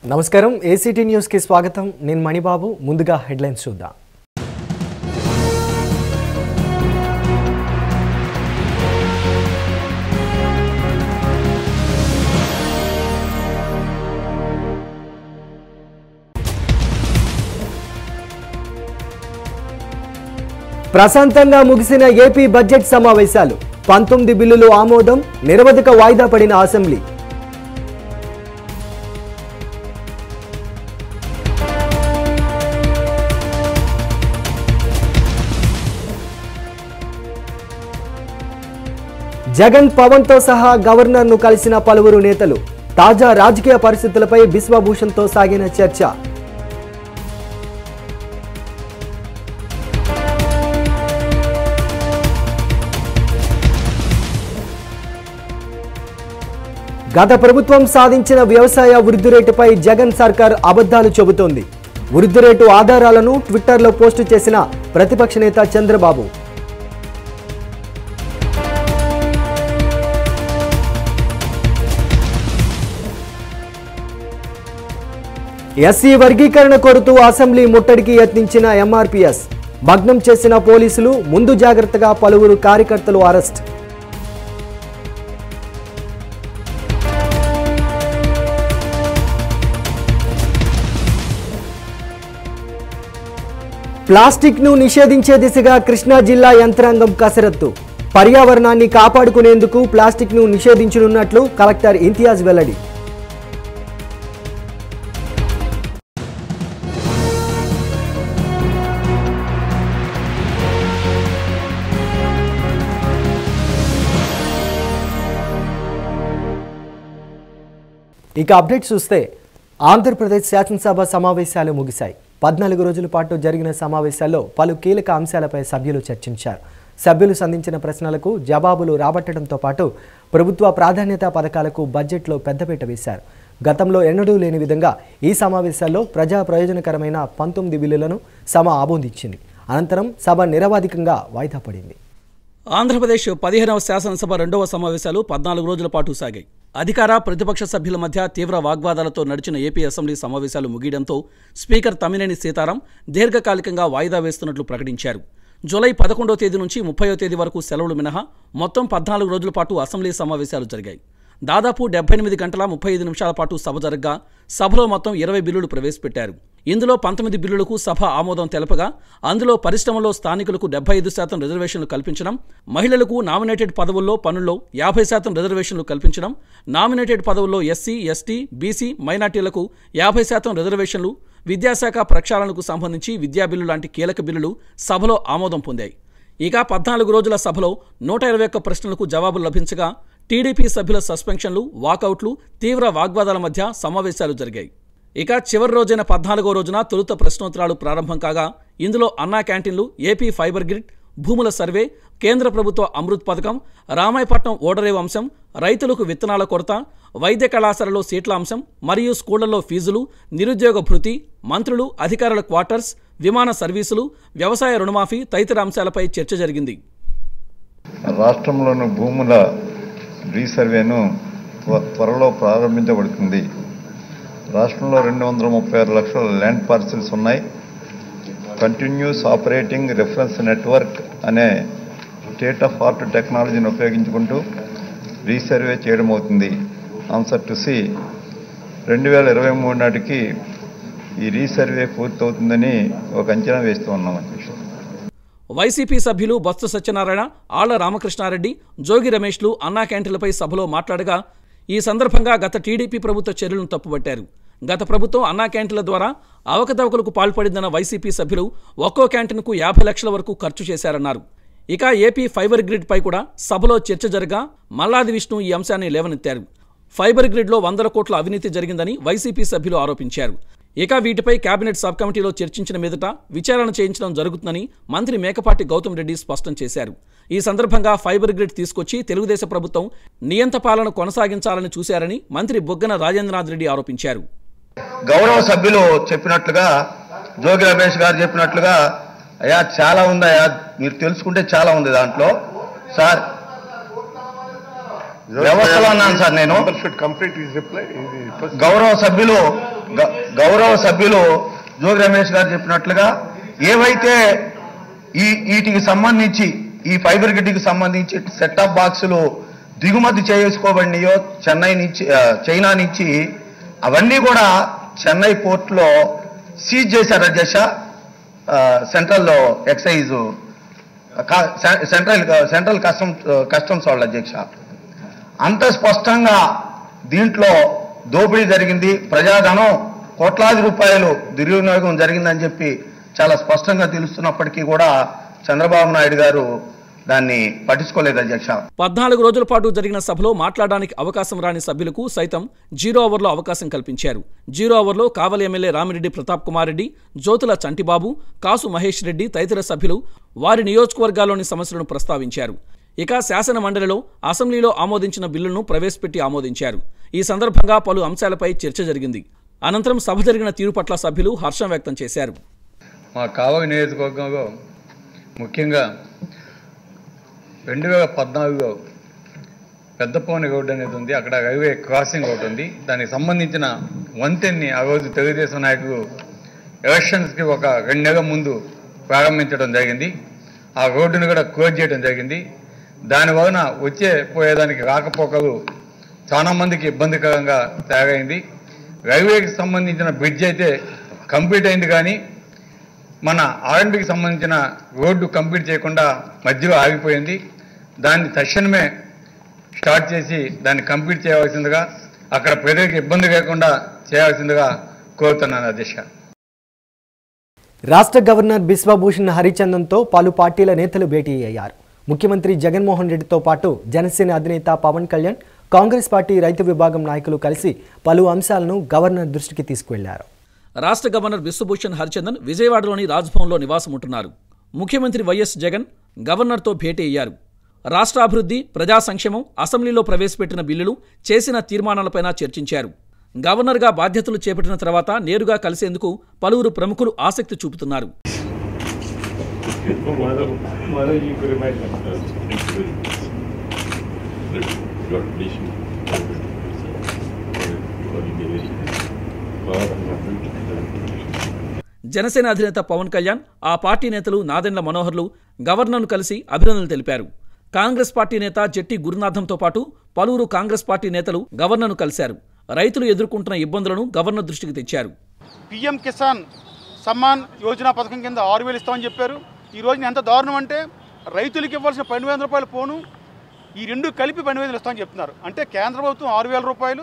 నమస్కారం ఏసీటీ న్యూస్కి స్వాగతం నేను మణిబాబు ముందుగా హెడ్లైన్స్ చూద్దాం ప్రశాంతంగా ముగిసిన ఏపీ బడ్జెట్ సమావేశాలు పంతొమ్మిది బిల్లులు ఆమోదం నిరవధిక వాయిదా పడిన అసెంబ్లీ జగన్ పవన్ తో సహా గవర్నర్ ను కలిసిన పలువురు నేతలు తాజా రాజకీయ పరిస్థితులపై బిశ్వభూషణ్ తో సాగిన చర్చ గత ప్రభుత్వం సాధించిన వ్యవసాయ వృద్ధి రేటుపై జగన్ సర్కార్ అబద్ధాలు చెబుతోంది వృద్ధి రేటు ఆధారాలను ట్విట్టర్లో పోస్టు చేసిన ప్రతిపక్ష నేత చంద్రబాబు ఎస్సీ వర్గీకరణ కోరుతూ అసెంబ్లీ ముట్టడికి యత్నించిన ఎంఆర్పీఎస్ భగ్నం చేసిన పోలీసులు ముందు జాగ్రత్తగా పలువురు కార్యకర్తలు అరెస్ట్ ప్లాస్టిక్ ను నిషేధించే దిశగా కృష్ణా జిల్లా యంత్రాంగం కసరత్తు పర్యావరణాన్ని కాపాడుకునేందుకు ప్లాస్టిక్ ను నిషేధించనున్నట్లు కలెక్టర్ ఇంతియాజ్ వెల్లడి ఇక అప్డేట్ చూస్తే ఆంధ్రప్రదేశ్ శాసనసభ సమావేశాలు ముగిశాయి పద్నాలుగు రోజుల పాటు జరిగిన సమావేశాల్లో పలు కీలక అంశాలపై సభ్యులు చర్చించారు సభ్యులు సంధించిన ప్రశ్నలకు జవాబులు రాబట్టడంతో పాటు ప్రభుత్వ ప్రాధాన్యత పథకాలకు బడ్జెట్లో పెద్దపీట వేశారు గతంలో ఎన్నడూ లేని విధంగా ఈ సమావేశాల్లో ప్రజా ప్రయోజనకరమైన పంతొమ్మిది బిల్లులను సభ ఆమోదించింది అనంతరం సభ నిరవాధికంగా వాయిదా పడింది ఆంధ్రప్రదేశ్ పదిహేనవ శాసనసభ రెండవ సమావేశాలు పద్నాలుగు రోజుల పాటు సాగాయి అధికార ప్రతిపక్ష సభ్యుల మధ్య తీవ్ర వాగ్వాదాలతో నడిచిన ఏపీ అసెంబ్లీ సమావేశాలు ముగియడంతో స్పీకర్ తమ్మినేని సీతారాం దీర్ఘకాలికంగా వాయిదా వేస్తున్నట్లు ప్రకటించారు జూలై పదకొండో తేదీ నుంచి ముప్పయో తేదీ వరకు సెలవులు మినహా మొత్తం పద్నాలుగు రోజుల పాటు అసెంబ్లీ సమావేశాలు జరిగాయి దాదాపు డెబ్బై ఎనిమిది గంటల ముప్పై ఐదు నిమిషాల పాటు సభ జరగ్గా సభలో మొత్తం ఇరవై బిల్లులు ప్రవేశపెట్టారు ఇందులో పంతొమ్మిది బిల్లులకు సభ ఆమోదం తెలపగా అందులో పరిశ్రమలో స్థానికులకు డెబ్బై ఐదు శాతం రిజర్వేషన్లు కల్పించడం మహిళలకు నామినేటెడ్ పదవుల్లో పనుల్లో యాభై శాతం రిజర్వేషన్లు కల్పించడం నామినేటెడ్ పదవుల్లో ఎస్సీ ఎస్టీ బీసీ మైనార్టీలకు యాభై శాతం రిజర్వేషన్లు విద్యాశాఖ ప్రక్షాళనకు సంబంధించి విద్యా బిల్లు లాంటి కీలక బిల్లులు సభలో ఆమోదం పొందాయి ఇక పద్నాలుగు రోజుల సభలో నూట ఇరవై ఒక్క ప్రశ్నలకు జవాబులు లభించగా టీడీపీ సభ్యుల సస్పెన్షన్లు వాకౌట్లు తీవ్ర వాగ్వాదాల మధ్య సమావేశాలు జరిగాయి ఇక చివరి రోజైన పద్నాలుగో రోజున తొలుత ప్రశ్నోత్తరాలు ప్రారంభం కాగా ఇందులో అన్నా క్యాంటీన్లు ఏపీ ఫైబర్ గ్రిడ్ భూముల సర్వే కేంద్ర ప్రభుత్వ అమృత్ పథకం రామాయపట్నం ఓడరేవు అంశం రైతులకు విత్తనాల కొరత వైద్య కళాశాలలో సీట్ల అంశం మరియు స్కూళ్లలో ఫీజులు నిరుద్యోగ భృతి మంత్రులు అధికారుల క్వార్టర్స్ విమాన సర్వీసులు వ్యవసాయ రుణమాఫీ తదితర అంశాలపై చర్చ జరిగింది రాష్ట్రంలోని భూముల రీసర్వేను త్వ- త్వరలో ప్రారంభించబడుతుంది రాష్ట్రంలో రెండు వందల ముప్పై ఆరు లక్షల ల్యాండ్ పార్సిల్స్ ఉన్నాయి కంటిన్యూస్ ఆపరేటింగ్ రిఫరెన్స్ నెట్వర్క్ అనే స్టేట్ ఆఫ్ ఆర్ట్ టెక్నాలజీని ఉపయోగించుకుంటూ రీసర్వే చేయడం అవుతుంది ఆన్సర్ టు సి రెండు వేల ఇరవై మూడు నాటికి ఈ రీసర్వే పూర్తవుతుందని ఒక అంచనా వేస్తూ ఉన్నాం అధ్యక్షుడు వైసీపీ సభ్యులు బొత్స సత్యనారాయణ ఆళ్ల రామకృష్ణారెడ్డి జోగి రమేష్లు అన్నా క్యాంటీన్లపై సభలో మాట్లాడగా ఈ సందర్భంగా గత టీడీపీ ప్రభుత్వ చర్యలను తప్పుపట్టారు గత ప్రభుత్వం అన్నా క్యాంటీన్ల ద్వారా అవకతవకలకు పాల్పడిందన్న వైసీపీ సభ్యులు ఒక్కో క్యాంటీన్కు యాభై లక్షల వరకు ఖర్చు చేశారన్నారు ఇక ఏపీ ఫైబర్ గ్రిడ్ పై కూడా సభలో చర్చ జరగా మల్లాది విష్ణు ఈ అంశాన్ని లేవనెత్తారు ఫైబర్ గ్రిడ్లో వందల కోట్ల అవినీతి జరిగిందని వైసీపీ సభ్యులు ఆరోపించారు ఇక వీటిపై కేబినెట్ సబ్ కమిటీలో చర్చించిన మీదట విచారణ చేయించడం జరుగుతుందని మంత్రి మేకపాటి గౌతమ్ రెడ్డి స్పష్టం చేశారు ఈ సందర్భంగా ఫైబర్ గ్రిడ్ తీసుకొచ్చి తెలుగుదేశం ప్రభుత్వం నియంత పాలన కొనసాగించాలని చూశారని మంత్రి బొగ్గన రాజేంద్రనాథ్ రెడ్డి ఆరోపించారు గౌరవ సభ్యులు చెప్పినట్లుగా జోగి రమేష్ గారు చెప్పినట్లుగా అయ్యా చాలా ఉందయ్యా మీరు తెలుసుకుంటే చాలా ఉంది దాంట్లో సార్ వ్యవస్థలో అన్నాను సార్ నేను Member should complete his reply. his first- గౌరవ సభ్యులు గ- గౌరవ సభ్యులు జోగి రమేష్ గారు చెప్పినట్లుగా ఏవైతే ఈ వీటికి సంబంధించి ఈ ఫైబర్ గిడ్డికి సంబంధించి సెట్ ఆఫ్ బాక్సులు దిగుమతి చేసుకోబడినాయో చెన్నై నుంచి ఆ, చైనా నుంచి అవన్నీ కూడా చెన్నై పోర్ట్లో సీజ్ చేశారు అధ్యక్ష ఆ, సెంట్రల్ ఎక్సైజ్ కా- సె- సెంట్రల్ సెంట్రల్ కస్టమ్స్ కస్టమ్స్ వాళ్ళ అధ్యక్ష అంత స్పష్టంగా దీంట్లో దోపిడీ జరిగింది ప్రజాధనం కోట్లాది రూపాయలు దుర్వినియోగం జరిగిందని చెప్పి చాలా స్పష్టంగా తెలుస్తున్నప్పటికీ కూడా చంద్రబాబు నాయుడు గారు దాన్ని పట్టించుకోలేదు అధ్యక్ష పద్నాలుగు రోజుల పాటు జరిగిన సభలో మాట్లాడడానికి అవకాశం రాని సభ్యులకు సైతం జీరో ఓవర్లో అవకాశం కల్పించారు జీరో ఓవర్లో కావలి ఎమ్మెల్యే రామిరెడ్డి ప్రతాప్ కుమార్ రెడ్డి జ్యోతుల చంటిబాబు కాసు మహేష్ రెడ్డి తదితర సభ్యులు వారి నియోజకవర్గాల్లోని సమస్యలను ప్రస్తావించారు ఇక శాసన మండలిలో అసెంబ్లీలో ఆమోదించిన బిల్లును ప్రవేశపెట్టి ఆమోదించారు ఈ సందర్భంగా పలు అంశాలపై చర్చ జరిగింది అనంతరం సభ జరిగిన తీరు పట్ల సభ్యులు హర్షం వ్యక్తం చేశారు మా కావలి నియోజకవర్గంలో ముఖ్యంగా రెండు వేల పద్నాలుగులో పెద్దపవని రోడ్డు అనేది ఉంది అక్కడ రైల్వే క్రాసింగ్ ఒకటి ఉంది దానికి సంబంధించిన వంతెన్ని ఆ రోజు తెలుగుదేశం నాయకులు ఎలక్షన్స్కి ఒక రెండు నెలల ముందు ప్రారంభించడం జరిగింది ఆ రోడ్డును కూడా క్లోజ్ చేయడం జరిగింది దాని వలన వచ్చే పోయేదానికి రాకపోకలు చాలా మందికి ఇబ్బందికరంగా తయారైంది రైల్వేకి సంబంధించిన బ్రిడ్జ్ అయితే కంప్లీట్ అయింది కానీ మన ఆర్ఎండ్బికి సంబంధించిన రోడ్డు కంప్లీట్ చేయకుండా మధ్యలో ఆగిపోయింది దాన్ని తక్షణమే స్టార్ట్ చేసి దాన్ని కంప్లీట్ చేయవలసిందిగా అక్కడ ప్రజలకు ఇబ్బంది లేకుండా చేయాల్సిందిగా కోరుతున్నాను అధ్యక్ష రాష్ట్ర గవర్నర్ బిశ్వభూషణ్ హరిచందన్తో పలు పార్టీల నేతలు భేటీ అయ్యారు ముఖ్యమంత్రి జగన్మోహన్ రెడ్డితో పాటు జనసేన అధినేత పవన్ కళ్యాణ్ కాంగ్రెస్ పార్టీ రైతు విభాగం నాయకులు కలిసి పలు అంశాలను గవర్నర్ దృష్టికి తీసుకువెళ్లారు రాష్ట్ర గవర్నర్ బిశ్వభూషణ్ హరిచందన్ విజయవాడలోని రాజ్భవన్లో నివాసం ఉంటున్నారు ముఖ్యమంత్రి వైఎస్ జగన్ గవర్నర్తో భేటీ అయ్యారు రాష్ట్ర అభివృద్ధి ప్రజా సంక్షేమం అసెంబ్లీలో ప్రవేశపెట్టిన బిల్లులు చేసిన తీర్మానాలపైన చర్చించారు గవర్నర్గా బాధ్యతలు చేపట్టిన తర్వాత నేరుగా కలిసేందుకు పలువురు ప్రముఖులు ఆసక్తి చూపుతున్నారు జనసేన అధినేత పవన్ కళ్యాణ్ ఆ పార్టీ నేతలు నాదెండ్ల మనోహర్లు గవర్నర్ను కలిసి అభినందనలు తెలిపారు కాంగ్రెస్ పార్టీ నేత జెట్టి గురునాథంతో పాటు పలువురు కాంగ్రెస్ పార్టీ నేతలు గవర్నర్ను కలిశారు రైతులు ఎదుర్కొంటున్న ఇబ్బందులను గవర్నర్ దృష్టికి తెచ్చారు పిఎం కిసాన్ సమ్మాన్ యోజన పథకం కింద ఆరు వేలు ఇస్తామని చెప్పారు ఈ రోజున ఎంత దారుణం అంటే రైతులకు ఇవ్వాల్సిన పన్నెండు వేల రూపాయలు పోను ఈ రెండు కలిపి పన్నెండు వేలు ఇస్తామని చెప్తున్నారు అంటే కేంద్ర ప్రభుత్వం ఆరు వేల రూపాయలు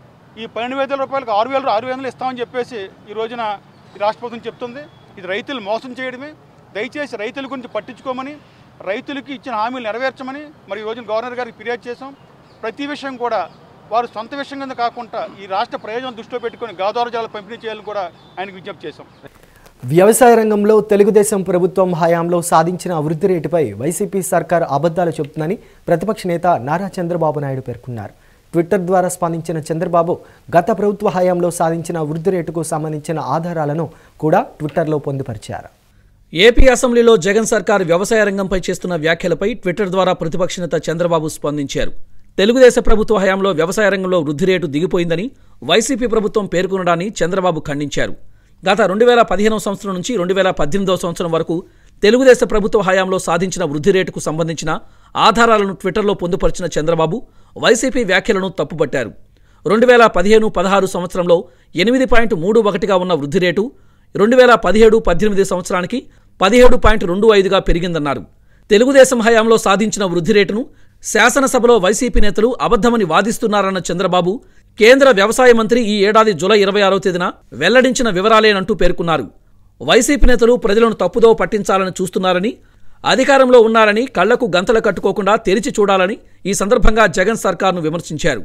ఈ పన్నెండు వేల రూపాయలకు ఆరు వేలు ఆరు వేలు ఇస్తామని చెప్పేసి ఈ రోజున ఈ రాష్ట్ర ప్రభుత్వం చెప్తుంది ఇది రైతులు మోసం చేయడమే దయచేసి రైతుల గురించి పట్టించుకోమని రైతులకి ఇచ్చిన హామీలు నెరవేర్చమని మరి ఈ రోజున గవర్నర్ గారికి ఫిర్యాదు చేశాం ప్రతి విషయం కూడా వారు సొంత విషయం కింద కాకుండా ఈ రాష్ట్ర ప్రయోజనం దృష్టిలో పెట్టుకొని గోదావరి జలాలు పంపిణీ చేయాలని కూడా ఆయనకు విజ్ఞప్తి చేశాం వ్యవసాయ రంగంలో తెలుగుదేశం ప్రభుత్వం హయాంలో సాధించిన వృద్ధి రేటుపై వైసీపీ సర్కార్ అబద్ధాలు చెబుతుందని ప్రతిపక్ష నేత నారా చంద్రబాబు నాయుడు పేర్కొన్నారు ట్విట్టర్ ద్వారా స్పందించిన చంద్రబాబు గత ప్రభుత్వ హయాంలో సాధించిన వృద్ధి రేటుకు సంబంధించిన ఆధారాలను కూడా ట్విట్టర్లో పొందుపరిచారు ఏపీ అసెంబ్లీలో జగన్ సర్కార్ వ్యవసాయ రంగంపై చేస్తున్న వ్యాఖ్యలపై ట్విట్టర్ ద్వారా ప్రతిపక్ష నేత చంద్రబాబు స్పందించారు తెలుగుదేశం ప్రభుత్వ హయాంలో వ్యవసాయ రంగంలో వృద్ధి రేటు దిగిపోయిందని వైసీపీ ప్రభుత్వం పేర్కొనడాన్ని చంద్రబాబు ఖండించారు గత రెండు వేల పదిహేనవ సంవత్సరం నుంచి రెండు వేల పద్దెనిమిదవ సంవత్సరం వరకు తెలుగుదేశం ప్రభుత్వ హయాంలో సాధించిన వృద్ధి రేటుకు సంబంధించిన ఆధారాలను ట్విట్టర్లో పొందుపరిచిన చంద్రబాబు వైసీపీ వ్యాఖ్యలను తప్పుపట్టారు రెండు వేల పదిహేను పదహారు సంవత్సరంలో ఎనిమిది పాయింట్ మూడు ఒకటిగా ఉన్న వృద్ధి రేటు రెండు వేల పదిహేడు పద్దెనిమిది సంవత్సరానికి పదిహేడు పాయింట్ రెండు ఐదుగా పెరిగిందన్నారు తెలుగుదేశం హయాంలో సాధించిన వృద్ధి రేటును శాసనసభలో వైసీపీ నేతలు అబద్ధమని వాదిస్తున్నారన్న చంద్రబాబు కేంద్ర వ్యవసాయ మంత్రి ఈ ఏడాది జులై ఇరవై ఆరో తేదీన వెల్లడించిన వివరాలేనంటూ పేర్కొన్నారు వైసీపీ నేతలు ప్రజలను తప్పుదో పట్టించాలని చూస్తున్నారని అధికారంలో ఉన్నారని కళ్లకు గంతలు కట్టుకోకుండా తెరిచి చూడాలని ఈ సందర్భంగా జగన్ సర్కార్ను విమర్శించారు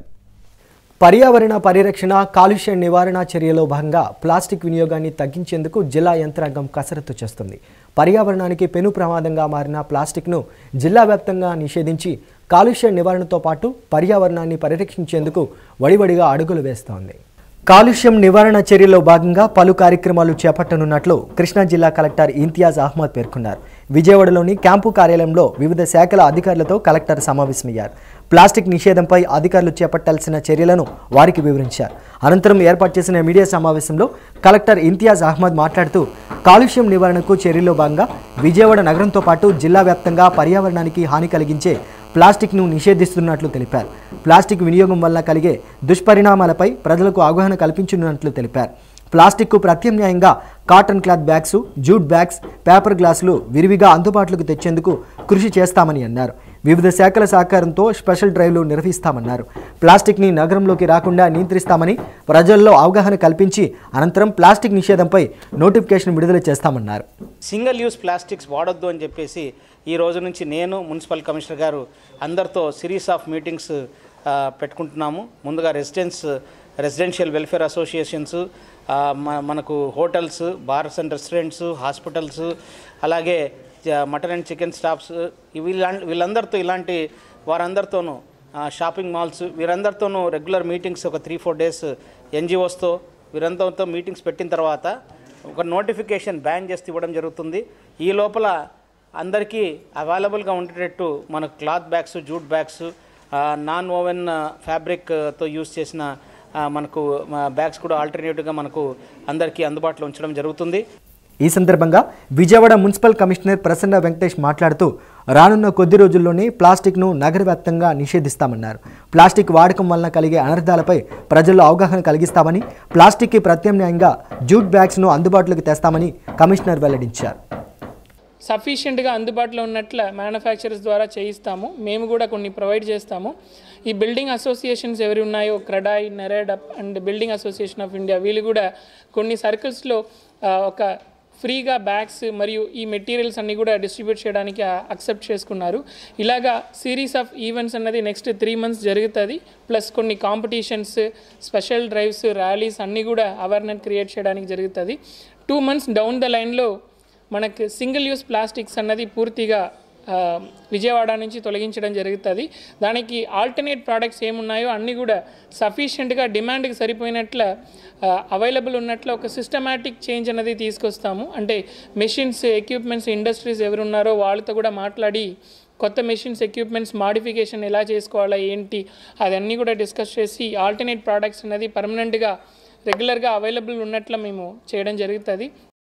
పర్యావరణ పరిరక్షణ కాలుష్య నివారణ చర్యలో భాగంగా ప్లాస్టిక్ వినియోగాన్ని తగ్గించేందుకు జిల్లా యంత్రాంగం కసరత్తు చేస్తుంది పర్యావరణానికి పెను ప్రమాదంగా మారిన ప్లాస్టిక్ను జిల్లా వ్యాప్తంగా నిషేధించి కాలుష్య నివారణతో పాటు పర్యావరణాన్ని పరిరక్షించేందుకు వడివడిగా అడుగులు వేస్తోంది కాలుష్యం నివారణ చర్యలో భాగంగా పలు కార్యక్రమాలు చేపట్టనున్నట్లు కృష్ణా జిల్లా కలెక్టర్ ఇంతియాజ్ అహ్మద్ పేర్కొన్నారు విజయవాడలోని క్యాంపు కార్యాలయంలో వివిధ శాఖల అధికారులతో కలెక్టర్ సమావేశమయ్యారు ప్లాస్టిక్ నిషేధంపై అధికారులు చేపట్టాల్సిన చర్యలను వారికి వివరించారు అనంతరం ఏర్పాటు చేసిన మీడియా సమావేశంలో కలెక్టర్ ఇంతియాజ్ అహ్మద్ మాట్లాడుతూ కాలుష్యం నివారణకు చర్యల్లో భాగంగా విజయవాడ నగరంతో పాటు జిల్లా వ్యాప్తంగా పర్యావరణానికి హాని కలిగించే ప్లాస్టిక్ను నిషేధిస్తున్నట్లు తెలిపారు ప్లాస్టిక్ వినియోగం వల్ల కలిగే దుష్పరిణామాలపై ప్రజలకు అవగాహన కల్పించనున్నట్లు తెలిపారు ప్లాస్టిక్కు ప్రత్యామ్నాయంగా cotton cloth bags jute bags paper గ్లాసులు విరివిగా అందుబాటులోకి తెచ్చేందుకు కృషి చేస్తామని అన్నారు వివిధ శాఖల సహకారంతో స్పెషల్ డ్రైవ్లు నిర్వహిస్తామన్నారు ప్లాస్టిక్ని నగరంలోకి రాకుండా నియంత్రిస్తామని ప్రజల్లో అవగాహన కల్పించి అనంతరం ప్లాస్టిక్ నిషేధంపై నోటిఫికేషన్ విడుదల చేస్తామన్నారు సింగిల్ యూస్ ప్లాస్టిక్స్ వాడొద్దు అని చెప్పేసి ఈ రోజు నుంచి నేను మున్సిపల్ కమిషనర్ గారు అందరితో సిరీస్ ఆఫ్ మీటింగ్స్ ఆ, పెట్టుకుంటున్నాము ముందుగా రెసిడెన్స్ రెసిడెన్షియల్ వెల్ఫేర్ అసోసియేషన్స్ ఆ, మ- మనకు hotels bars and restaurants hospitals అలాగే జ- మటన్ అండ్ చికెన్ స్టాప్స్ వీళ్ళ వీళ్ళందరితో ఇలాంటి వారందరితోనూ ఆ, షాపింగ్ మాల్స్ వీరందరితోనూ రెగ్యులర్ మీటింగ్స్ ఒక త్రీ ఫోర్ డేస్ ఎన్జిఓస్తో వీరందరితో మీటింగ్స్ పెట్టిన తర్వాత ఒక నోటిఫికేషన్ బ్యాన్ చేసి ఇవ్వడం జరుగుతుంది ఈ లోపల అందరికీ అవైలబుల్గా ఉండేటట్టు మనకు cloth bags jute bags non woven ఫ్యాబ్రిక్తో యూస్ చేసిన ఆ, మనకు బ్యాగ్స్ కూడా ఆల్టర్నేటివ్గా మనకు అందరికీ అందుబాటులో ఉంచడం జరుగుతుంది ఈ సందర్భంగా విజయవాడ మున్సిపల్ కమిషనర్ ప్రసన్న వెంకటేష్ మాట్లాడుతూ రానున్న కొద్ది రోజుల్లోనే ప్లాస్టిక్ను నగర వ్యాప్తంగా నిషేధిస్తామన్నారు ప్లాస్టిక్ వాడకం వలన కలిగే అనర్థాలపై ప్రజల్లో అవగాహన కలిగిస్తామని ప్లాస్టిక్కి ప్రత్యామ్నాయంగా జూట్ బ్యాగ్స్ను అందుబాటులోకి తెస్తామని కమిషనర్ వెల్లడించారు సఫిషియెంట్గా అందుబాటులో ఉన్నట్ల మ్యానుఫ్యాక్చరర్స్ ద్వారా చేయిస్తాము మేము కూడా కొన్ని ప్రొవైడ్ చేస్తాము ఈ బిల్డింగ్ అసోసియేషన్స్ ఎవరు ఉన్నాయో క్రడాయ్ నెరెడ్ and building association of India వీళ్ళు కూడా కొన్ని సర్కిల్స్లో ఒక ఫ్రీగా బ్యాగ్స్ మరియు ఈ మెటీరియల్స్ అన్నీ కూడా డిస్ట్రిబ్యూట్ చేయడానికి అక్సెప్ట్ చేసుకున్నారు ఇలాగా సిరీస్ ఆఫ్ ఈవెంట్స్ అన్నది నెక్స్ట్ త్రీ మంత్స్ జరుగుతుంది ప్లస్ కొన్ని కాంపిటీషన్స్ స్పెషల్ డ్రైవ్స్ ర్యాలీస్ అన్నీ కూడా అవేర్నెస్ క్రియేట్ చేయడానికి జరుగుతుంది టూ మంత్స్ డౌన్ ద లైన్లో మనకు సింగిల్ యూస్ ప్లాస్టిక్స్ అన్నది పూర్తిగా ఆ, విజయవాడ నుంచి తొలగించడం జరుగుతుంది దానికి ఆల్టర్నేట్ ప్రోడక్ట్స్ ఏమున్నాయో అన్నీ కూడా సఫిషియెంట్గా డిమాండ్కి సరిపోయినట్ల అవైలబుల్ ఉన్నట్ల ఒక సిస్టమాటిక్ చేంజ్ అనేది తీసుకొస్తాము అంటే మెషిన్స్ ఎక్విప్మెంట్స్ ఇండస్ట్రీస్ ఎవరున్నారో వాళ్ళతో కూడా మాట్లాడి కొత్త మెషిన్స్ ఎక్విప్మెంట్స్ మాడిఫికేషన్ ఎలా చేసుకోవాలా ఏంటి అదన్నీ కూడా డిస్కస్ చేసి ఆల్టర్నేట్ ప్రోడక్ట్స్ అనేది పర్మనెంట్గా రెగ్యులర్గా అవైలబుల్ ఉన్నట్ల మేము చేయడం జరుగుతుంది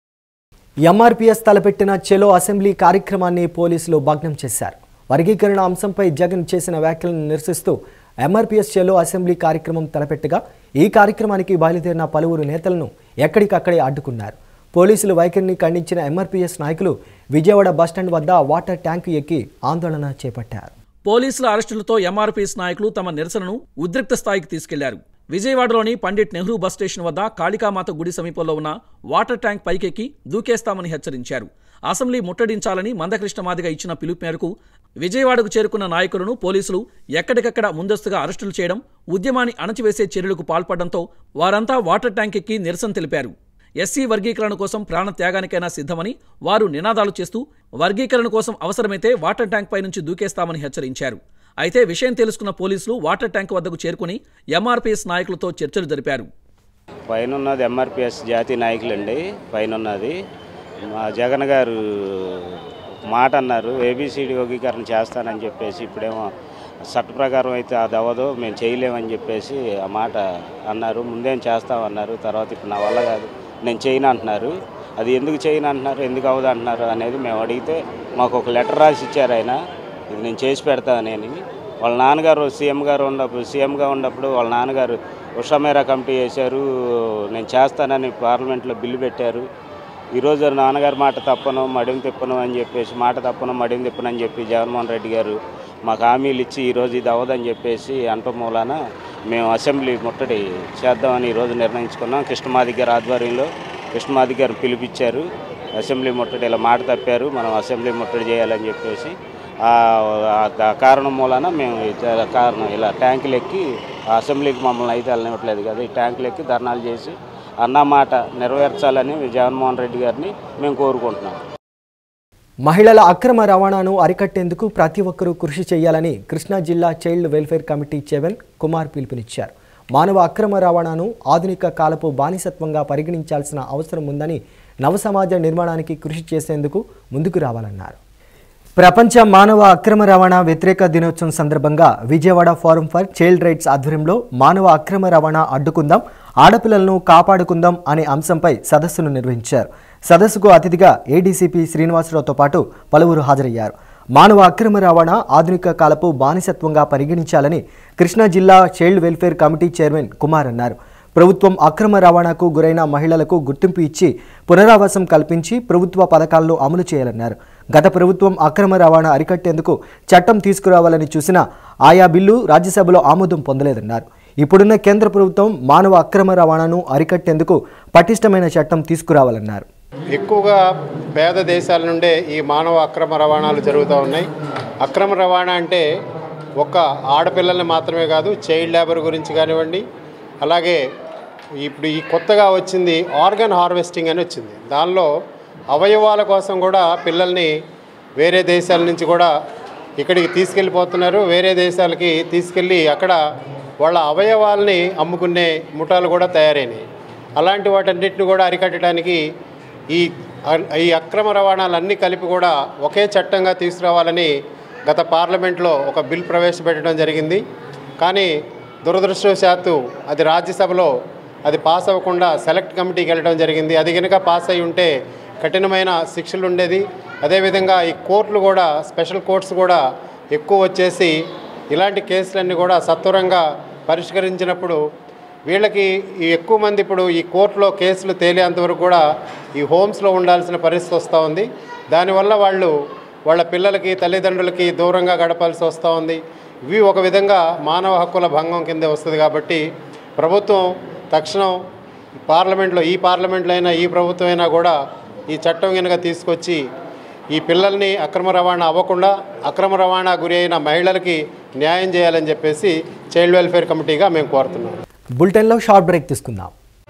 ఎంఆర్పీఎస్ తలపెట్టిన చెలో అసెంబ్లీ కార్యక్రమాన్ని పోలీసులు భగ్నం చేశారు వర్గీకరణ అంశంపై జగన్ చేసిన వ్యాఖ్యలను నిరసిస్తూ ఎంఆర్పీఎస్ చెలో అసెంబ్లీ కార్యక్రమం తలపెట్టగా ఈ కార్యక్రమానికి బయలుదేరిన పలువురు నేతలను ఎక్కడికక్కడే అడ్డుకున్నారు పోలీసులు వైఖరిని ఖండించిన ఎంఆర్పీఎస్ నాయకులు విజయవాడ బస్టాండ్ వద్ద వాటర్ ట్యాంకు ఎక్కి ఆందోళన చేపట్టారు పోలీసుల అరెస్టులతో ఎంఆర్పీఎస్ నాయకులు తమ నిరసనను ఉద్రిక్త స్థాయికి తీసుకెళ్లారు విజయవాడలోని పండిట్ నెహ్రూ బస్ స్టేషన్ వద్ద కాళికామాత గుడి సమీపంలో ఉన్న వాటర్ ట్యాంక్ పైకెక్కి దూకేస్తామని హెచ్చరించారు అసెంబ్లీ ముట్టడించాలని మందకృష్ణ మాదిగ ఇచ్చిన పిలుపు మేరకు విజయవాడకు చేరుకున్న నాయకులను పోలీసులు ఎక్కడికక్కడ ముందస్తుగా అరెస్టులు చేయడం ఉద్యమాన్ని అణచివేసే చర్యలకు పాల్పడడంతో వారంతా వాటర్ ట్యాంక్ ఎక్కి నిరసన తెలిపారు ఎస్సీ వర్గీకరణ కోసం ప్రాణ త్యాగానికైనా సిద్ధమని వారు నినాదాలు చేస్తూ వర్గీకరణ కోసం అవసరమైతే వాటర్ ట్యాంక్ పై నుంచి దూకేస్తామని హెచ్చరించారు అయితే విషయం తెలుసుకున్న పోలీసులు వాటర్ ట్యాంక్ వద్దకు చేరుకుని ఎంఆర్పీఎస్ నాయకులతో చర్చలు జరిపారు పైన ఉన్నది ఎంఆర్పిఎస్ జాతీయ నాయకులండి పైన ఉన్నది మా జగన్ గారు మాట అన్నారు ఏబిసిడి వర్గీకరణ చేస్తానని చెప్పేసి ఇప్పుడేమో చట్ట ప్రకారం అయితే అది అవ్వదు మేము చేయలేమని చెప్పేసి ఆ మాట అన్నారు ముందేం చేస్తామన్నారు తర్వాత ఇప్పుడు నా వల్ల కాదు నేను చేయను అంటున్నారు అది ఎందుకు చేయను అంటున్నారు ఎందుకు అవ్వదు అంటున్నారు అనేది మేము అడిగితే మాకు ఒక లెటర్ రాసి ఇచ్చారు ఆయన ఇది నేను చేసి పెడతానని వాళ్ళ నాన్నగారు సీఎం గారు ఉన్నప్పుడు సీఎంగా ఉన్నప్పుడు వాళ్ళ నాన్నగారు ఉషామేరా కమిటీ చేశారు నేను చేస్తానని పార్లమెంట్లో బిల్లు పెట్టారు ఈరోజు నాన్నగారు మాట తప్పను మడిం తిప్పను అని చెప్పేసి మాట తప్పను మడిం తిప్పను అని చెప్పి జగన్మోహన్ రెడ్డి గారు మాకు హామీలు ఇచ్చి ఈరోజు ఇది అవ్వదని చెప్పేసి అంట మూలాన మేము అసెంబ్లీ ముట్టడి చేద్దామని ఈరోజు నిర్ణయించుకున్నాం కృష్ణమాది గారి ఆధ్వర్యంలో కృష్ణమాది గారు పిలిపించారు అసెంబ్లీ ముట్టడి ఇలా మాట తప్పారు మనం అసెంబ్లీ ముట్టడి చేయాలని చెప్పేసి ఆ ఆ కారణం మూలాన మేము ఈ చ- కారణం ఇలా ట్యాంకులు ఎక్కి ఆ అసెంబ్లీకి మమ్మల్ని అయితే వెళ్ళనివ్వట్లేదు కదా ఈ ట్యాంకులు ఎక్కి ధర్నాలు చేసి అన్న మాట నెరవేర్చాలని జగన్మోహన్ రెడ్డి గారిని మేము కోరుకుంటున్నాం మహిళల అక్రమ రవాణాను అరికట్టేందుకు ప్రతి ఒక్కరూ కృషి చేయాలని కృష్ణా జిల్లా child welfare committee chairman Kumar పిలుపునిచ్చారు మానవ అక్రమ రవాణాను ఆధునిక కాలపు బానిసత్వంగా పరిగణించాల్సిన అవసరం ఉందని నవ సమాజ నిర్మాణానికి కృషి చేసేందుకు ముందుకు రావాలన్నారు ప్రపంచ మానవ అక్రమ రవాణా వ్యతిరేక దినోత్సవం సందర్భంగా Vijayawada forum for child rights ఆధ్వర్యంలో మానవ అక్రమ రవాణా అడ్డుకుందాం ఆడపిల్లలను కాపాడుకుందాం అనే అంశంపై సదస్సును నిర్వహించారు సదస్సుకు అతిథిగా ఏడీసీపీ శ్రీనివాసరావుతో పాటు పలువురు హాజరయ్యారు మానవ అక్రమ రవాణా ఆధునిక కాలపు బానిసత్వంగా పరిగణించాలని కృష్ణా జిల్లా child welfare committee chairman Kumar అన్నారు ప్రభుత్వం అక్రమ రవాణాకు గురైన మహిళలకు గుర్తింపు ఇచ్చి పునరావాసం కల్పించి ప్రభుత్వ పథకాలను అమలు చేయాలన్నారు గత ప్రభుత్వం అక్రమ రవాణా అరికట్టేందుకు చట్టం తీసుకురావాలని చూసినా ఆయా బిల్లు రాజ్యసభలో ఆమోదం పొందలేదన్నారు ఇప్పుడున్న కేంద్ర ప్రభుత్వం మానవ అక్రమ రవాణాను అరికట్టేందుకు పటిష్టమైన చట్టం తీసుకురావాలన్నారు ఎక్కువగా పేద దేశాల నుండే ఈ మానవ అక్రమ రవాణాలు జరుగుతూ ఉన్నాయి అక్రమ రవాణా అంటే ఒక ఆడపిల్లల్ని మాత్రమే కాదు చైల్డ్ లేబర్ గురించి కానివ్వండి అలాగే ఇప్పుడు ఈ కొత్తగా వచ్చింది ఆర్గన్ హార్వెస్టింగ్ అని వచ్చింది దానిలో అవయవాల కోసం కూడా పిల్లల్ని వేరే దేశాల నుంచి కూడా ఇక్కడికి తీసుకెళ్ళిపోతున్నారు వేరే దేశాలకి తీసుకెళ్ళి అక్కడ వాళ్ళ అవయవాల్ని అమ్ముకునే ముఠాలు కూడా తయారైనాయి అలాంటి వాటన్నిటిని కూడా అరికట్టడానికి ఈ ఈ అక్రమ రవాణాలన్నీ కలిపి కూడా ఒకే చట్టంగా తీసుకురావాలని గత పార్లమెంట్లో ఒక బిల్ ప్రవేశపెట్టడం జరిగింది కానీ దురదృష్టవశాత్తు అది రాజ్యసభలో అది పాస్ అవ్వకుండా సెలెక్ట్ కమిటీకి వెళ్ళడం జరిగింది అది కనుక పాస్ అయి ఉంటే కఠినమైన శిక్షలు ఉండేది అదేవిధంగా ఈ కోర్టులు కూడా స్పెషల్ కోర్ట్స్ కూడా ఎక్కువ వచ్చేసి ఇలాంటి కేసులన్నీ కూడా సత్వరంగా పరిష్కరించినప్పుడు వీళ్ళకి ఈ ఎక్కువ మంది ఇప్పుడు ఈ కోర్టులో కేసులు తేలేంతవరకు కూడా ఈ హోమ్స్లో ఉండాల్సిన పరిస్థితి వస్తూ ఉంది దానివల్ల వాళ్ళు వాళ్ళ పిల్లలకి తల్లిదండ్రులకి దూరంగా గడపాల్సి వస్తూ ఉంది ఇవి ఒక విధంగా మానవ హక్కుల భంగం కింద వస్తుంది కాబట్టి ప్రభుత్వం తక్షణం పార్లమెంట్లో ఈ పార్లమెంట్లో అయినా ఈ ప్రభుత్వం అయినా కూడా ఈ చట్టం కనుక తీసుకొచ్చి ఈ పిల్లల్ని అక్రమ రవాణా అవ్వకుండా అక్రమ రవాణా గురి అయిన మహిళలకి న్యాయం చేయాలని చెప్పేసి చైల్డ్ వెల్ఫేర్ కమిటీగా మేము కోరుతున్నాం బులెటిన్లో షార్ట్ బ్రేక్ తీసుకుందాం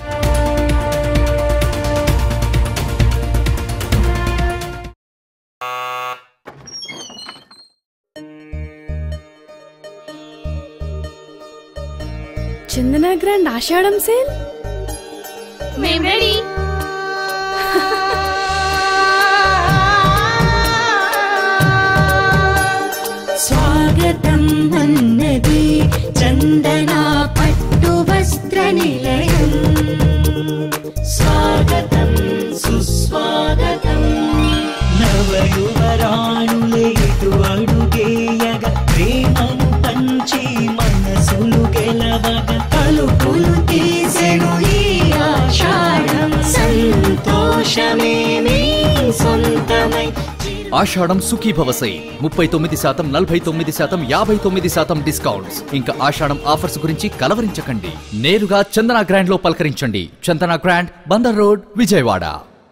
చందన గ్రాండ్ ఆషాఢం సేల్ మేం రెడీ స్వాగతం అన్నది చందన పట్టు వస్త్ర నిలయం స్వాగతం సుస్వాగతం నవయువరాణులే ఇటు అడుగేయగ ప్రేమను పంచి మనసులు గెలవగ తలుపులు తీసెను ఈ ఆషాఢం సంతోషమే మీ సొంతమై ఆషాఢం సుఖీభవసై ముప్పై తొమ్మిది శాతం నలభై తొమ్మిది శాతం యాభై తొమ్మిది శాతం డిస్కౌంట్స్ ఇంకా ఆషాఢం ఆఫర్స్ గురించి కలవరించకండి నేరుగా చందన గ్రాండ్ లో పలకరించండి Chandana grand Bandar road Vijayawada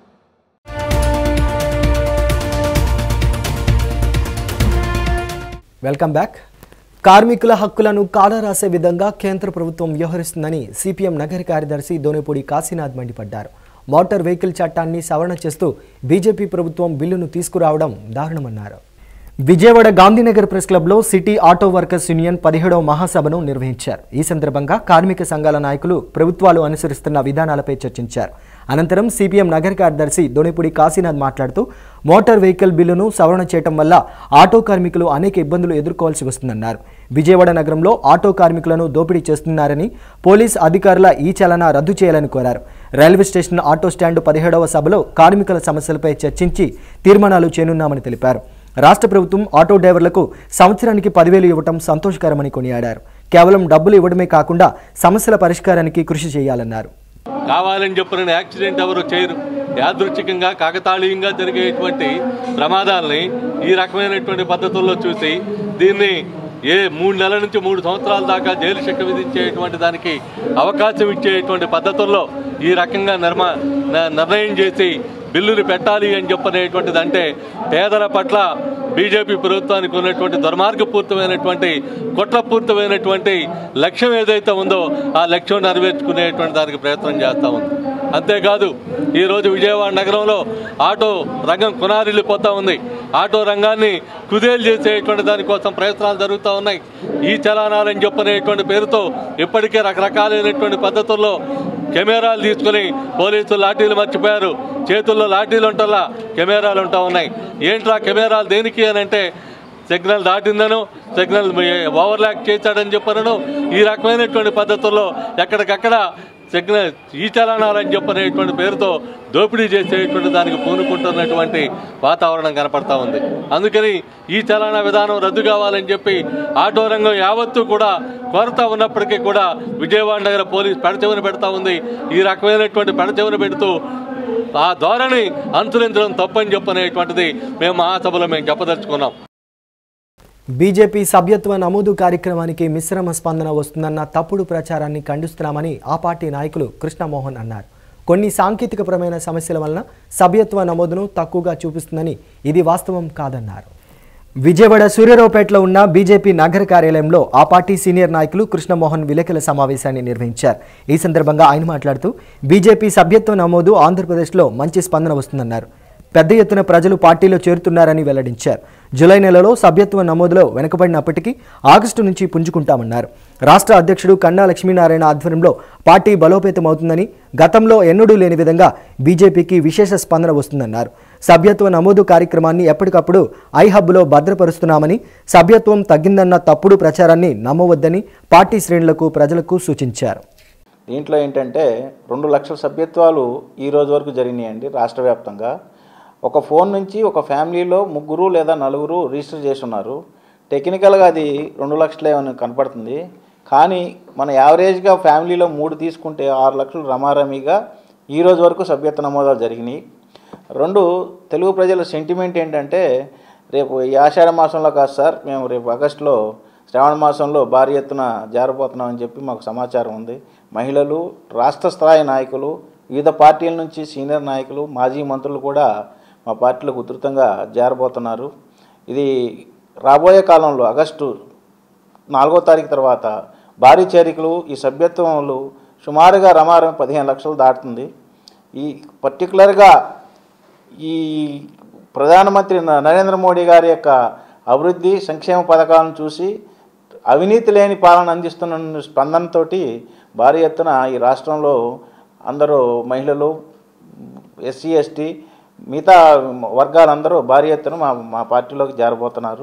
welcome back కార్మికుల హక్కులను కాలరాసే విధంగా కేంద్ర ప్రభుత్వం వ్యవహరిస్తుందని సిపిఎం నగర కార్యదర్శి దోనేపూడి కాశీనాథ్ మండిపడ్డారు మోటార్ వెహికల్ చట్టాన్ని సవరణ చేస్తూ బీజేపీ ప్రభుత్వం బిల్లును తీసుకురావడం దారుణమన్నారు విజయవాడ గాంధీనగర్ ప్రెస్ క్లబ్లో సిటీ ఆటో వర్కర్స్ యూనియన్ పదిహేడవ మహాసభను నిర్వహించారు ఈ సందర్భంగా కార్మిక సంఘాల నాయకులు ప్రభుత్వాలు అనుసరిస్తున్న విధానాలపై చర్చించారు అనంతరం సిపిఎం నగర కార్యదర్శి దొనిపూడి కాశీనాథ్ మాట్లాడుతూ మోటార్ వెహికల్ బిల్లును సవరణ చేయడం వల్ల ఆటో కార్మికులు అనేక ఇబ్బందులు ఎదుర్కోవాల్సి వస్తుందన్నారు విజయవాడ నగరంలో ఆటో కార్మికులను దోపిడీ చేస్తున్నారని పోలీస్ అధికారుల ఈ చలన రద్దు చేయాలని కోరారు రైల్వే స్టేషన్ ఆటో స్టాండు పదిహేడవ సభలో కార్మికుల సమస్యలపై చర్చించి తీర్మానాలు చేయనున్నామని తెలిపారు రాష్ట్ర ప్రభుత్వం ఆటో డ్రైవర్లకు సంవత్సరానికి పదివేలు ఇవ్వటం సంతోషకరమని కొనియాడారు కేవలం డబ్బులు ఇవ్వడమే కాకుండా సమస్యల పరిష్కారానికి కృషి చేయాలన్నారు కావాలని చెప్పిన యాక్సిడెంట్ ఎవరు చేయరు యాదృచ్ఛికంగా కాకతాళీయంగా జరిగేటువంటి ప్రమాదాలని ఈ రకమైనటువంటి పద్ధతుల్లో చూసి దీన్ని ఏ మూడు నెలల నుంచి మూడు సంవత్సరాల దాకా జైలు శిక్ష విధించేటువంటి దానికి అవకాశం ఇచ్చేటువంటి పద్ధతుల్లో ఈ రకంగా నిర్మా న- నిర్ణయం చేసి బిల్లులు పెట్టాలి అని చెప్పనేటువంటిది అంటే పేదల పట్ల బీజేపీ ప్రభుత్వానికి ఉన్నటువంటి దుర్మార్గపూరితమైనటువంటి కుట్రపూరితమైనటువంటి లక్ష్యం ఏదైతే ఉందో ఆ లక్ష్యం నెరవేర్చుకునేటువంటి దానికి ప్రయత్నం చేస్తూ ఉంది అంతేకాదు ఈరోజు విజయవాడ నగరంలో ఆటో రంగం కునారిల్లిపోతూ ఉంది ఆటో రంగాన్ని కుదేలు చేసేటువంటి దానికోసం ప్రయత్నాలు జరుగుతూ ఉన్నాయి ఈ చలానాలని చెప్పనేటువంటి పేరుతో ఇప్పటికే రకరకాలైనటువంటి పద్ధతుల్లో కెమెరాలు తీసుకుని పోలీసులు లాఠీలు మర్చిపోయారు చేతుల్లో లాఠీలు ఉంటల్లా కెమెరాలు ఉంటా ఉన్నాయి ఏంట్రా కెమెరాలు దేనికి అని అంటే సిగ్నల్ దాటిందను సిగ్నల్ ఓవర్లాక్ చేశాడని చెప్పనను ఈ రకమైనటువంటి పద్ధతుల్లో ఎక్కడికక్కడ సిగ్నల్ ఈ చలనాలని చెప్పనేటువంటి పేరుతో దోపిడీ చేసేటువంటి దానికి పూనుకుంటున్నటువంటి వాతావరణం కనపడతా ఉంది అందుకని ఈ చలన విధానం రద్దు కావాలని చెప్పి ఆటో రంగం యావత్తు కూడా కొరత ఉన్నప్పటికీ కూడా విజయవాడ నగర పోలీస్ పెడచెవిన పెడతా ఉంది ఈ రకమైనటువంటి పెడచెవిన పెడుతూ ఆ ధోరణి అనుసరించడం తప్పని చెప్పనేటువంటిది మేము మహాసభలో మేము చెప్పదలుచుకున్నాం బీజేపీ సభ్యత్వ నమోదు కార్యక్రమానికి మిశ్రమ స్పందన వస్తుందన్న తప్పుడు ప్రచారాన్ని ఖండిస్తున్నామని ఆ పార్టీ నాయకులు కృష్ణమోహన్ అన్నారు కొన్ని సాంకేతికపరమైన సమస్యల వలన సభ్యత్వ నమోదును తక్కువగా చూపిస్తుందని ఇది వాస్తవం కాదన్నారు విజయవాడ సూర్యరావుపేటలో ఉన్న బీజేపీ నగర కార్యాలయంలో ఆ పార్టీ సీనియర్ నాయకులు కృష్ణమోహన్ విలేకరుల సమావేశాన్ని నిర్వహించారు ఈ సందర్భంగా ఆయన మాట్లాడుతూ బీజేపీ సభ్యత్వ నమోదు ఆంధ్రప్రదేశ్లో మంచి స్పందన వస్తుందన్నారు పెద్ద ఎత్తున ప్రజలు పార్టీలో చేరుతున్నారని వెల్లడించారు జులై నెలలో సభ్యత్వ నమోదులో వెనుకబడినప్పటికీ ఆగస్టు నుంచి పుంజుకుంటామన్నారు రాష్ట్ర అధ్యక్షుడు కన్నా లక్ష్మీనారాయణ ఆధ్వర్యంలో పార్టీ బలోపేతమవుతుందని గతంలో ఎన్నడూ లేని విధంగా బీజేపీకి విశేష స్పందన వస్తుందన్నారు సభ్యత్వ నమోదు కార్యక్రమాన్ని ఎప్పటికప్పుడు ఐహబ్లో భద్రపరుస్తున్నామని సభ్యత్వం తగ్గిందన్న తప్పుడు ప్రచారాన్ని నమ్మవద్దని పార్టీ శ్రేణులకు ప్రజలకు సూచించారు దీంట్లో ఏంటంటే రెండు లక్షల సభ్యత్వాలు ఈ రోజు వరకు జరిగినాయండి రాష్ట్ర వ్యాప్తంగా ఒక ఫోన్ నుంచి ఒక ఫ్యామిలీలో ముగ్గురు లేదా నలుగురు రిజిస్టర్ చేసి ఉన్నారు టెక్నికల్గా అది రెండు లక్షలే అని కనపడుతుంది కానీ మన యావరేజ్గా ఫ్యామిలీలో మూడు తీసుకుంటే ఆరు లక్షలు రమారమీగా ఈ రోజు వరకు సభ్యత్వ నమోదాలు జరిగినాయి రెండు తెలుగు ప్రజల సెంటిమెంట్ ఏంటంటే రేపు ఈ ఆషాఢ మాసంలో కాదు సార్ మేము రేపు ఆగస్టులో శ్రావణ మాసంలో భారీ ఎత్తున జారిపోతున్నామని చెప్పి మాకు సమాచారం ఉంది మహిళలు రాష్ట్ర స్థాయి నాయకులు వివిధ పార్టీల నుంచి సీనియర్ నాయకులు మాజీ మంత్రులు కూడా మా పార్టీలకు ఉధృతంగా జారబోతున్నారు ఇది రాబోయే కాలంలో ఆగస్టు నాలుగో తారీఖు తర్వాత భారీ చేరికలు ఈ సభ్యత్వములు సుమారుగా రమారం పదిహేను లక్షలు దాటుతుంది ఈ పర్టికులర్గా ఈ ప్రధానమంత్రి న- నరేంద్ర మోడీ గారి యొక్క అభివృద్ధి సంక్షేమ పథకాలను చూసి అవినీతి లేని పాలన అందిస్తున్న స్పందనతోటి భారీ ఎత్తున ఈ రాష్ట్రంలో అందరూ మహిళలు ఎస్సీ ఎస్టీ మిగతా వర్గాలందరూ భారీ ఎత్తున మా మా పార్టీలోకి జారబోతున్నారు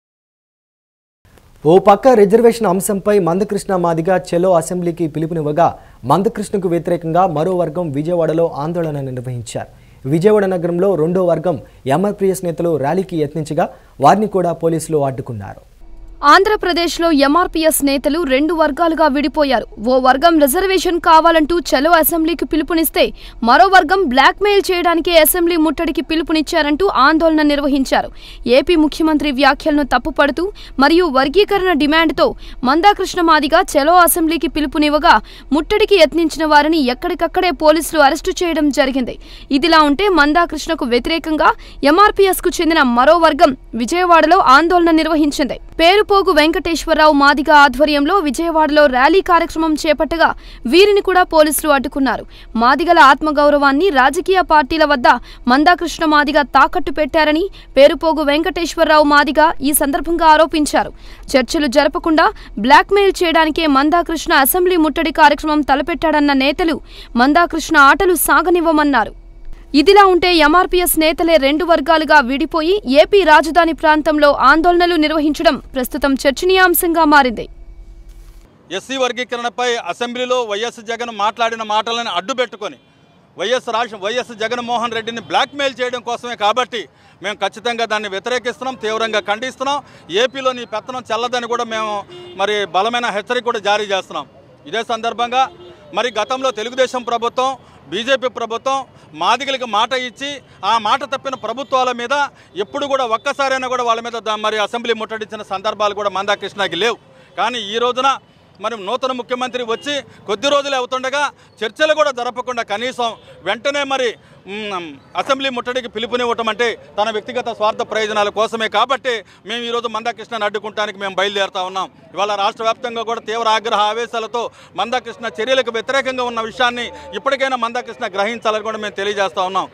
ఓ పక్క రిజర్వేషన్ అంశంపై మందకృష్ణ మాదిగా చెలో అసెంబ్లీకి పిలుపునివ్వగా మందకృష్ణకు వ్యతిరేకంగా మరో వర్గం విజయవాడలో ఆందోళన నిర్వహించారు విజయవాడ నగరంలో రెండో వర్గం ఎంఆర్పిఎస్ నేతలు ర్యాలీకి యత్నించగా వారిని కూడా పోలీసులు అడ్డుకున్నారు ఆంధ్రప్రదేశ్లో ఎంఆర్పీఎస్ నేతలు రెండు వర్గాలుగా విడిపోయారు ఓ వర్గం రిజర్వేషన్ కావాలంటూ చలో అసెంబ్లీకి పిలుపునిస్తే మరో వర్గం బ్లాక్మెయిల్ చేయడానికి అసెంబ్లీ ముట్టడికి పిలుపునిచ్చారంటూ ఆందోళన నిర్వహించారు ఏపీ ముఖ్యమంత్రి వ్యాఖ్యలను తప్పుపడుతూ మరియు వర్గీకరణ డిమాండ్తో మందాకృష్ణ మాదిగా చలో అసెంబ్లీకి పిలుపునివ్వగా ముట్టడికి యత్నించిన వారిని ఎక్కడికక్కడే పోలీసులు అరెస్టు చేయడం జరిగింది ఇదిలా ఉంటే మందాకృష్ణకు వ్యతిరేకంగా ఎంఆర్పీఎస్ కు చెందిన మరో వర్గం విజయవాడలో ఆందోళన నిర్వహించింది పేరుపోగు వెంకటేశ్వరరావు మాదిగ ఆధ్వర్యంలో విజయవాడలో ర్యాలీ కార్యక్రమం చేపట్టగా వీరిని కూడా పోలీసులు అడ్డుకున్నారు మాదిగల ఆత్మగౌరవాన్ని రాజకీయ పార్టీల వద్ద మందాకృష్ణ మాదిగ తాకట్టు పెట్టారని పేరుపోగు వెంకటేశ్వరరావు మాదిగ ఈ సందర్భంగా ఆరోపించారు చర్చలు జరపకుండా బ్లాక్మెయిల్ చేయడానికే మందాకృష్ణ అసెంబ్లీ ముట్టడి కార్యక్రమం తలపెట్టాడన్న నేతలు మందాకృష్ణ ఆటలు సాగనివ్వమన్నారు ఇదిలా ఉంటే ఎంఆర్పీఎస్ నేతలే రెండు వర్గాలుగా విడిపోయి ఏపీ రాజధాని ప్రాంతంలో ఆందోళనలు నిర్వహించడం ప్రస్తుతం చర్చనీయాంశంగా మారింది ఎస్సీ వర్గీకరణపై అసెంబ్లీలో వైఎస్ జగన్ మాట్లాడిన మాటలను అడ్డుపెట్టుకొని వైఎస్ రాష్ట్ర వైఎస్ జగన్మోహన్ రెడ్డిని బ్లాక్మెయిల్ చేయడం కోసమే కాబట్టి మేము ఖచ్చితంగా దాన్ని వ్యతిరేకిస్తున్నాం తీవ్రంగా ఖండిస్తున్నాం ఏపీలో నీ పెత్తనం చెల్లదని కూడా మేము మరి బలమైన హెచ్చరిక కూడా జారీ చేస్తున్నాం ఇదే సందర్భంగా మరి గతంలో తెలుగుదేశం ప్రభుత్వం బీజేపీ ప్రభుత్వం మాదిగలకు మాట ఇచ్చి ఆ మాట తప్పిన ప్రభుత్వాల మీద ఎప్పుడు కూడా ఒక్కసారైనా కూడా వాళ్ళ మీద దా- మరి అసెంబ్లీ ముట్టడించిన సందర్భాలు కూడా మందాకృష్ణకి లేవు కానీ ఈ రోజున మరి నూతన ముఖ్యమంత్రి వచ్చి కొద్ది రోజులే అవుతుండగా చర్చలు కూడా జరపకుండా కనీసం వెంటనే మరి మ్, అసెంబ్లీ ముట్టడికి పిలుపునివ్వటం అంటే తన వ్యక్తిగత స్వార్థ ప్రయోజనాల కోసమే కాబట్టి మేము ఈరోజు మందాకృష్ణను అడ్డుకుంటానికి మేము బయలుదేరుతా ఉన్నాం ఇవాళ రాష్ట్ర వ్యాప్తంగా కూడా తీవ్ర ఆగ్రహ ఆవేశాలతో మందాకృష్ణ చర్యలకు వ్యతిరేకంగా ఉన్న విషయాన్ని ఇప్పటికైనా మందాకృష్ణ గ్రహించాలని కూడా మేము తెలియజేస్తా ఉన్నాం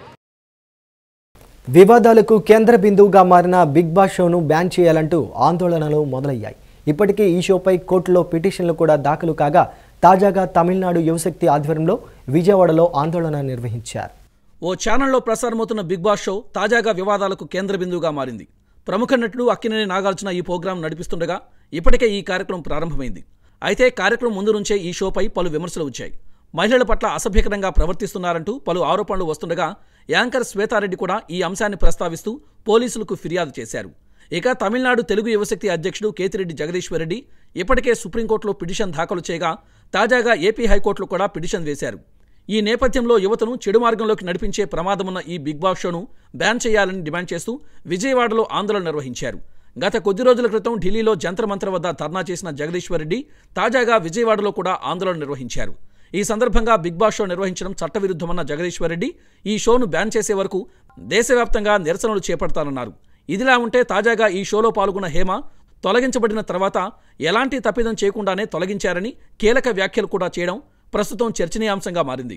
వివాదాలకు కేంద్ర బిందువుగా మారిన బిగ్ బాస్ షోను బ్యాన్ చేయాలంటూ ఆందోళనలు మొదలయ్యాయి ఇప్పటికే ఈ షోపై కోర్టులో పిటిషన్లు కూడా దాఖలు కాగా తాజాగా తమిళనాడు యువశక్తి ఆధ్వర్యంలో విజయవాడలో ఆందోళన నిర్వహించారు ఓ ఛానల్లో ప్రసారమవుతున్న బిగ్ బాస్ షో తాజాగా వివాదాలకు కేంద్ర బిందువుగా మారింది ప్రముఖ నటుడు అక్కినేని నాగార్జున ఈ ప్రోగ్రాం నడిపిస్తుండగా ఇప్పటికే ఈ కార్యక్రమం ప్రారంభమైంది అయితే కార్యక్రమం ముందు నుంచే ఈ షోపై పలు విమర్శలు వచ్చాయి మహిళల పట్ల అసభ్యకరంగా ప్రవర్తిస్తున్నారంటూ పలు ఆరోపణలు వస్తుండగా యాంకర్ శ్వేతారెడ్డి కూడా ఈ అంశాన్ని ప్రస్తావిస్తూ పోలీసులకు ఫిర్యాదు చేశారు ఇక తమిళనాడు తెలుగు యువశక్తి అధ్యక్షుడు కేతిరెడ్డి జగదీశ్వరరెడ్డి ఇప్పటికే సుప్రీంకోర్టులో పిటిషన్ దాఖలు చేయగా తాజాగా ఏపీ హైకోర్టులో కూడా పిటిషన్ వేశారు ఈ నేపథ్యంలో యువతను చెడు మార్గంలోకి నడిపించే ప్రమాదమున్న ఈ బిగ్ బాస్ షోను బ్యాన్ చేయాలని డిమాండ్ చేస్తూ విజయవాడలో ఆందోళన నిర్వహించారు గత కొద్ది రోజుల క్రితం ఢిల్లీలో జంత్ర మంత్ర వద్ద ధర్నా చేసిన జగదీశ్వర్ రెడ్డి తాజాగా విజయవాడలో కూడా ఆందోళన నిర్వహించారు ఈ సందర్భంగా బిగ్ బాస్ షో నిర్వహించడం చట్టవిరుద్ధమన్న జగదీశ్వర్ రెడ్డి ఈ షోను బ్యాన్ చేసే వరకు దేశవ్యాప్తంగా నిరసనలు చేపడతానన్నారు ఇదిలా ఉంటే తాజాగా ఈ షోలో పాల్గొన్న హేమ తొలగించబడిన తర్వాత ఎలాంటి తప్పిదం చేయకుండానే తొలగించారని కీలక వ్యాఖ్యలు కూడా చేయడం ప్రస్తుతం చర్చనీయాంశంగా మారింది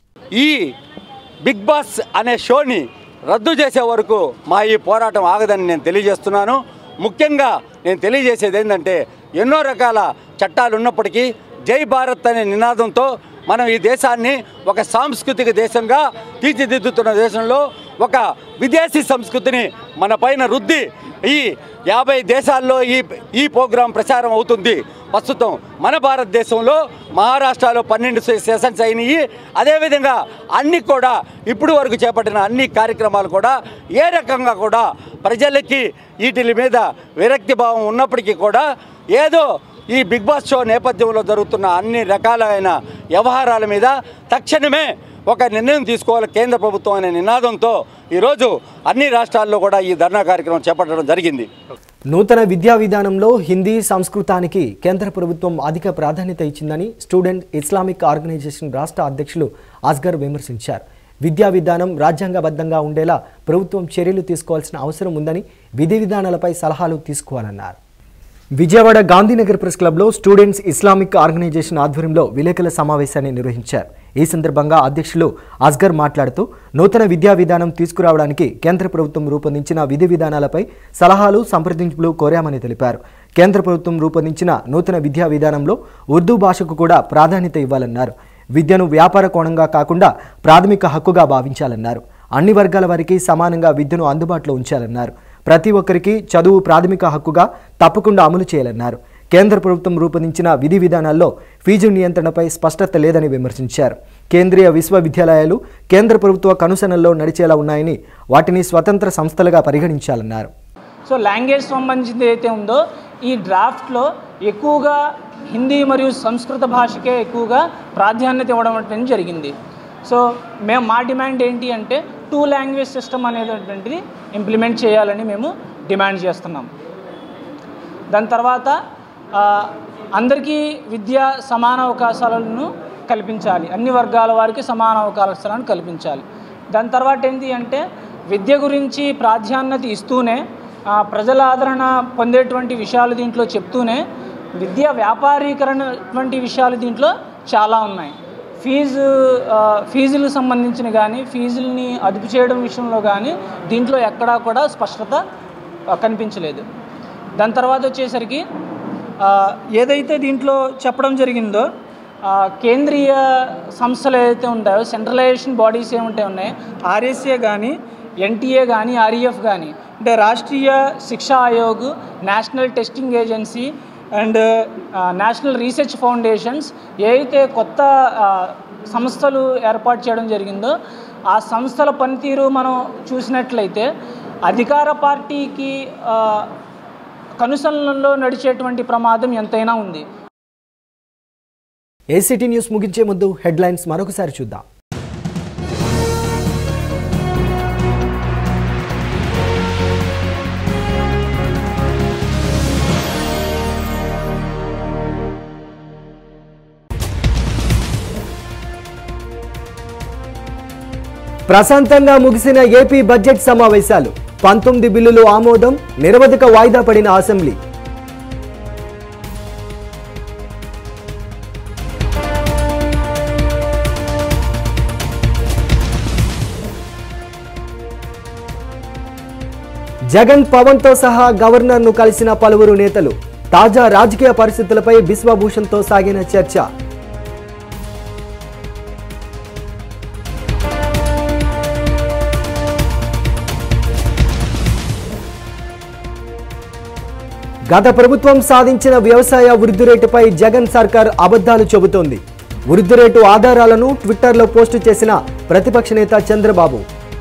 ఈ బిగ్ బాస్ అనే షోని రద్దు చేసే వరకు మా ఈ పోరాటం ఆగదని నేను తెలియజేస్తున్నాను ముఖ్యంగా నేను తెలియజేసేది ఏంటంటే ఎన్నో రకాల చట్టాలు ఉన్నప్పటికీ జై భారత్ అనే నినాదంతో మనం ఈ దేశాన్ని ఒక సాంస్కృతిక దేశంగా తీర్చిదిద్దుతున్న దేశంలో ఒక విదేశీ సంస్కృతిని మన పైన రుద్ది ఈ యాభై దేశాల్లో ఈ ఈ ప్రోగ్రాం ప్రచారం అవుతుంది ప్రస్తుతం మన భారతదేశంలో మహారాష్ట్రలో పన్నెండు సె- సెషన్స్ అయినాయి అదేవిధంగా అన్ని కూడా ఇప్పుడు వరకు చేపట్టిన అన్ని కార్యక్రమాలు కూడా ఏ రకంగా కూడా ప్రజలకి వీటి మీద విరక్తి భావం ఉన్నప్పటికీ కూడా ఏదో ఈ బిగ్ బాస్ షో నేపథ్యంలో జరుగుతున్న అన్ని రకాలైన వ్యవహారాల మీద తక్షణమే ఒక నిర్ణయం తీసుకోవాలి కేంద్ర ప్రభుత్వం అనే నినాదంతో ఈరోజు అన్ని రాష్ట్రాల్లో కూడా ఈ ధర్నా కార్యక్రమం చేపట్టడం జరిగింది నూతన విద్యా విధానంలో హిందీ సంస్కృతానికి కేంద్ర ప్రభుత్వం అధిక ప్రాధాన్యత ఇచ్చిందని స్టూడెంట్ ఇస్లామిక్ ఆర్గనైజేషన్ రాష్ట్ర అధ్యక్షులు అస్గర్ విమర్శించారు విద్యా విధానం రాజ్యాంగబద్ధంగా ఉండేలా ప్రభుత్వం చర్యలు తీసుకోవాల్సిన అవసరం ఉందని విధి విధానాలపై సలహాలు తీసుకోవాలన్నారు విజయవాడ గాంధీనగర్ ప్రెస్ క్లబ్లో స్టూడెంట్స్ ఇస్లామిక్ ఆర్గనైజేషన్ ఆధ్వర్యంలో విలేకరుల సమావేశాన్ని నిర్వహించారు ఈ సందర్భంగా అధ్యక్షులు అస్గర్ మాట్లాడుతూ నూతన విద్యా విధానం తీసుకురావడానికి కేంద్ర ప్రభుత్వం రూపొందించిన విధి విధానాలపై సలహాలు సంప్రదింపులు కోరామని తెలిపారు కేంద్ర ప్రభుత్వం రూపొందించిన నూతన విద్యా విధానంలో ఉర్దూ భాషకు కూడా ప్రాధాన్యత ఇవ్వాలన్నారు విద్యను వ్యాపార కోణంగా కాకుండా ప్రాథమిక హక్కుగా భావించాలన్నారు అన్ని వర్గాల వారికి సమానంగా విద్యను అందుబాటులో ఉంచాలన్నారు ప్రతి ఒక్కరికి చదువు ప్రాథమిక హక్కుగా తప్పకుండా అమలు చేయాలన్నారు కేంద్ర ప్రభుత్వం రూపొందించిన విధి విధానాల్లో ఫీజు నియంత్రణపై స్పష్టత లేదని విమర్శించారు కేంద్రీయ విశ్వవిద్యాలయాలు కేంద్ర ప్రభుత్వ కనుసనల్లో నడిచేలా ఉన్నాయని వాటిని స్వతంత్ర సంస్థలుగా పరిగణించాలన్నారు సో లాంగ్వేజ్ సంబంధించింది ఏదైతే ఉందో ఈ డ్రాఫ్ట్లో ఎక్కువగా హిందీ మరియు సంస్కృత భాషకే ఎక్కువగా ప్రాధాన్యత ఇవ్వడం అనేది జరిగింది సో మేము మా డిమాండ్ ఏంటి అంటే టూ లాంగ్వేజ్ సిస్టమ్ అనేటువంటిది ఇంప్లిమెంట్ చేయాలని మేము డిమాండ్ చేస్తున్నాం దాని తర్వాత ఆ, అందరికీ విద్య సమాన అవకాశాలను కల్పించాలి అన్ని వర్గాల వారికి సమాన అవకాశాలను కల్పించాలి దాని తర్వాత ఏంటి అంటే విద్య గురించి ప్రాధాన్యత ఇస్తూనే ఆ, ప్రజల ఆదరణ పొందేటువంటి విషయాలు దీంట్లో చెప్తూనే విద్య వ్యాపారీకరణ వంటి విషయాలు దీంట్లో చాలా ఉన్నాయి ఫీజు ఆ, ఫీజులకు సంబంధించిన కానీ ఫీజుల్ని అదుపు చేయడం విషయంలో కానీ దీంట్లో ఎక్కడా కూడా స్పష్టత ఆ, కనిపించలేదు దాని తర్వాత వచ్చేసరికి ఆ, ఏదైతే దీంట్లో చెప్పడం జరిగిందో ఆ, కేంద్రీయ సంస్థలు ఏదైతే ఉంటాయో సెంట్రలైజేషన్ బాడీస్ ఏముంటే ఉన్నాయో ఆర్ఎస్ఏ కానీ ఎన్టీఏ కానీ ఆర్ఈఎఫ్ కానీ అంటే Rashtriya Shiksha Aayog national testing agency and national research foundations ఏవైతే కొత్త ఆ, సంస్థలు ఏర్పాటు చేయడం జరిగిందో ఆ సంస్థల పనితీరు మనం చూసినట్లయితే అధికార పార్టీకి ఆ, కనుసనలలో నడిచేటువంటి ప్రమాదం ఎంతైనా ఉంది ఏసీటీ న్యూస్ ముగించే ముందు హెడ్లైన్స్ మరొకసారి చూద్దాం ప్రశాంతంగా ముగిసిన ఏపీ బడ్జెట్ సమావేశాలు పంతొమ్మిది బిల్లులు ఆమోదం నిరవధిక వాయిదా పడిన అసెంబ్లీ జగన్ పవన్తో సహా గవర్నర్ను కలిసిన పలువురు నేతలు తాజా రాజకీయ పరిస్థితులపై బిశ్వభూషణ్తో సాగిన చర్చ గత ప్రభుత్వం సాధించిన వ్యవసాయ వృద్ధి రేటుపై జగన్ సర్కార్ అబద్ధాలు చెబుతోంది వృద్ధి రేటు ఆధారాలను ట్విట్టర్లో పోస్టు చేసిన ప్రతిపక్ష నేత చంద్రబాబు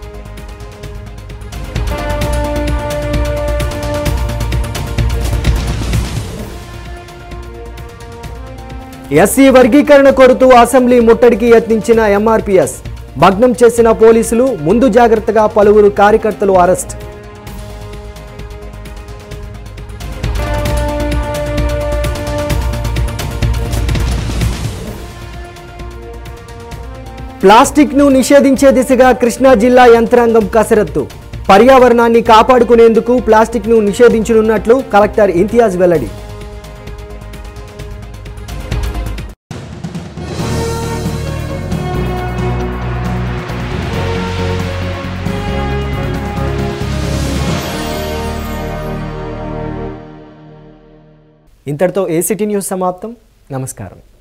ఎస్సీ వర్గీకరణ కోరుతూ అసెంబ్లీ ముట్టడికి యత్నించిన ఎంఆర్పీఎస్ భగ్నం చేసిన పోలీసులు ముందు జాగ్రత్తగా పలువురు కార్యకర్తలు అరెస్ట్ ప్లాస్టిక్ ను నిషేధించే దిశగా కృష్ణా జిల్లా యంత్రాంగం కసరత్తు పర్యావరణాన్ని కాపాడుకునేందుకు ప్లాస్టిక్ ను నిషేధించనున్నట్లు కలెక్టర్ ఇంతియాజ్ వెల్లడి ఇంతటితో ఏసీటీ న్యూస్ సమాప్తం నమస్కారం